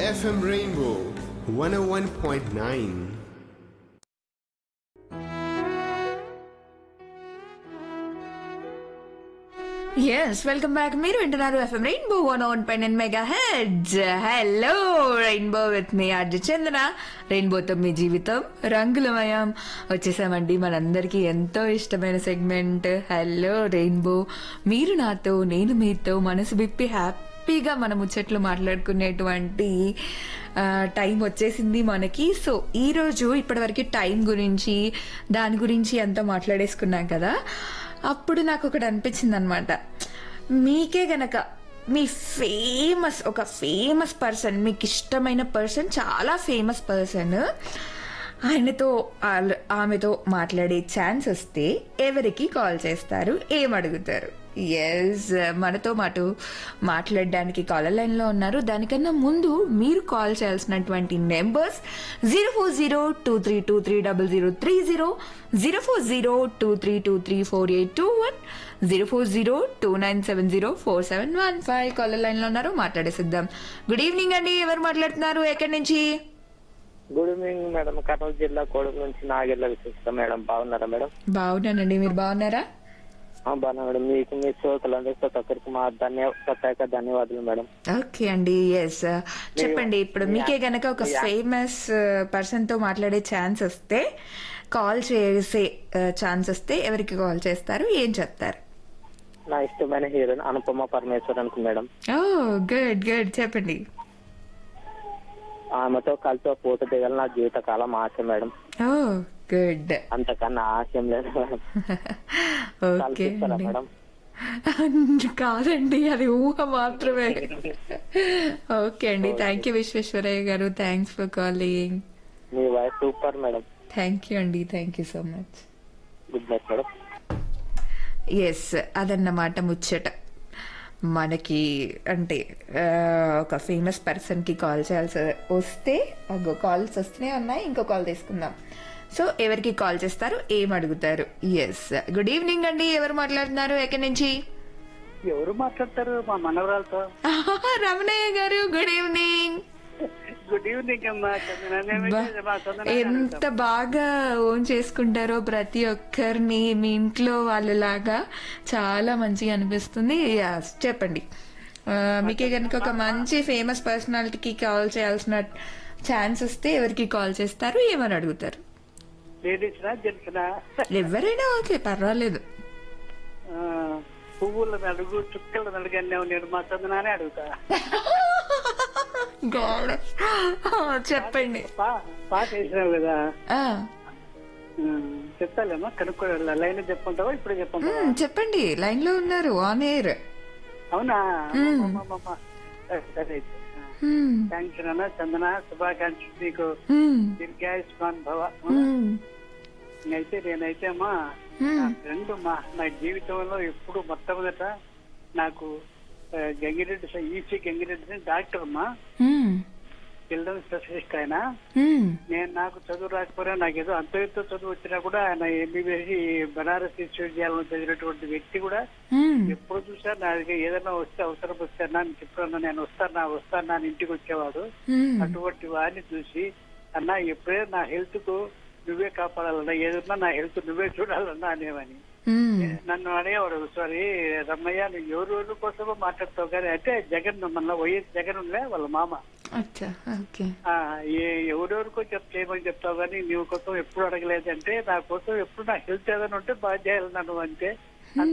FM Rainbow 101.9. Yes welcome back మీరు వింటున్నారు FM Rainbow one one పై నేను mega heads hello Rainbow with మీ ఆర్జ చందన రెయిన్బోతో మీ జీవితం రంగులమయం వచ్చేసామండి మనందరికీ ఎంతో ఇష్టమైన సెగ్మెంట్ హలో రెయిన్బో మీరు నాతో నేను మీతో మనసు విప్పి హ్యాపీగా మన ముచ్చట్లు మాట్లాడుకునేటువంటి ఆ, టైం వచ్చేసింది మనకి సో ఈ రోజు ఇప్పటివరకు టైం గురించి దాని గురించి ఎంతో మాట్లాడేసుకున్నాం కదా అప్పుడు నాకు ఒకటి అనిపించింది అనమాట మీకే గనక మీ ఫేమస్ ఒక ఫేమస్ పర్సన్ మీకు ఇష్టమైన పర్సన్ చాలా ఫేమస్ పర్సన్ ఆయనతో ఆల్- ఆమెతో మాట్లాడే ఛాన్స్ వస్తే ఎవరికి కాల్ చేస్తారు ఏం అడుగుతారు ఎస్ మనతో మాటు మాట్లాడడానికి కాలర్ లైన్ లో ఉన్నారు దానికన్నా ముందు మీరు కాల్ చేయాల్సినటువంటి numbers zero four zero two three two three double zero three zero zero four zero two three two three four eight two one zero four zero two nine seven zero four seven one five caller line లో ఉన్నారు మాట్లాడేసిద్దాం good evening అండి ఎవరు మాట్లాడుతున్నారు ఎక్కడి నుంచి good evening madam Kurnool జిల్లా కోడూరు నుంచి నాగెళ్ళ విశిష్టం madam బాగున్నారా మేడం బాగున్నానండి మీరు బాగున్నారా ఆ, బాగున్నా మేడం మీకు మీ శ్రోతలందరికీ ప్రతి ఒక్కరికి మా ధన్య ప్రత్యేక ధన్యవాదాలు మేడం ఓకే అండి ఎస్ చెప్పండి ఇప్పుడు మీకే గనక ఒక ఫేమస్ పర్సన్ తో మాట్లాడే ఛాన్స్ వస్తే కాల్ చేసే ఛాన్స్ వస్తే ఎవరికి కాల్ చేస్తారు ఏం చెప్తారు నా ఇష్టమైన హీరోయిన్ అనుపమ పరమేశ్వరన్ కు మేడం ఓ గుడ్ గుడ్ చెప్పండి ఆమెతో కలిసి ఒక ఫోటో దిగాలి నా జీవితకాలం ఆశ మేడం ఓ గుడ్ అంతకన్నా ఆశయం లేదు మేడం ఓకే కల్పిస్తారా అండి మేడం కాదండి అది ఊహ మాత్రమే ఓకే అండి thank you Visweswaraiah garu thanks for calling మీ voice super madam thank you అండి thank you so much good night madam yes అదన్నమాట ముచ్చట మనకి అంటే ఆ, ఒక ఫేమస్ పర్సన్ కి కాల్ చేయాల్సి వస్తే అగో కాల్స్ వస్తూనే ఉన్నాయి ఇంకో కాల్ తీసుకుందాం సో ఎవరికి కాల్ చేస్తారు ఏం అడుగుతారు ఎస్ గుడ్ ఈవినింగ్ అండి ఎవరు మాట్లాడుతున్నారు ఎక్కడి నుంచి ఎవరు మాట్లాడతారు మా మనవరాలతో రమణయ్య గారు గుడ్ ఈవినింగ్ గుడ్ ఈవినింగ్ అమ్మా చందన నేను బా, మా చందన ఎంత బాగా ఓన్ చేసుకుంటారో ప్రతి ఒక్కరిని మీ ఇంట్లో వాళ్ళలాగా చాలా మంచిగా అనిపిస్తుంది Yes, చెప్పండి ఆ, మీకే కనుక ఒక మంచి ఫేమస్ పర్సనాలిటీకి కాల్ చేయాల్సిన ఛాన్స్ వస్తే ఎవరికి కాల్ చేస్తారు ఏమని అడుగుతారు లేడీస్నా జెంట్స్నా ఎవరైనా ఓకే పర్వాలేదు ఆ, పువ్వుల నడుగు చుక్కల నడుగన్నావు నేను మా చందనానే అడుగుతా God. చెప్పండి పా పాట వేసినావు కదా ఆ, ఉమ్, చెప్తాలేమా కనుక్కో లైన్ చెప్పుకుంటావా ఇప్పుడే చెప్పుకుంటావా మ్, చెప్పండి లైన్ లో ఉన్నారు ఆన్ ఎయిర్ అవునా అమ్మమ్మమ్మమ్మ. సరే, సరే అయితే. థ్యాంక్స్ నాన్న చందన శుభాకాంక్షలు నీకు దీర్ఘాయుష్మాన్ భవ అయితే నేనైతే అమ్మా నా ఫ్రెండ్ మా నా జీవితంలో ఎప్పుడు మొట్టమొదట నాకు ఆ, గంగిరెడ్డి స- ఈసీ గంగిరెడ్డి అని డాక్టర్ అమ్మా చిల్డ్రన్ స్పెషలిస్ట్ ఆయన నేను నాకు చదువు రాకపోయినా నాకు ఏదో అంత ఎంతో చదువు వచ్చినా కూడా ఆయన ఎంబీబీఎస్ బనారస్ విశ్వవిద్యాలయంలో చదివినటువంటి వ్యక్తి కూడా ఎప్పుడు చూసా నా దగ్గర ఏదైనా వస్తే అవసరం వస్తే నా చెప్పాను నేను వస్తానా వస్తానా అని ఇంటికి వచ్చేవాడు అటువంటి వాడిని చూసి అన్నా ఎప్పుడే నా హెల్త్ కు నువ్వే కాపాడాలన్నా ఏదన్నా నా హెల్త్ నువ్వే చూడాలన్నా అనేవని నన్ను అనేవాడు సారీ రమ్మయ్య నువ్వు ఎవరు ఎవరి కోసమో మాట్లాడతావు కానీ అంటే జగన్ మన వైఎస్ జగన్ ఉండే వాళ్ళ మామ అచ్చా ఓకే ఆ, ఏ- ఎవరెవరికో చెప్ చేయమని చెప్తావు కానీ నీవు కోసం ఎప్పుడు అడగలేదంటే నా కోసం ఎప్పుడు నా హెల్త్ ఏదైనా ఉంటే బాగా చేయాలి నన్ను అంటే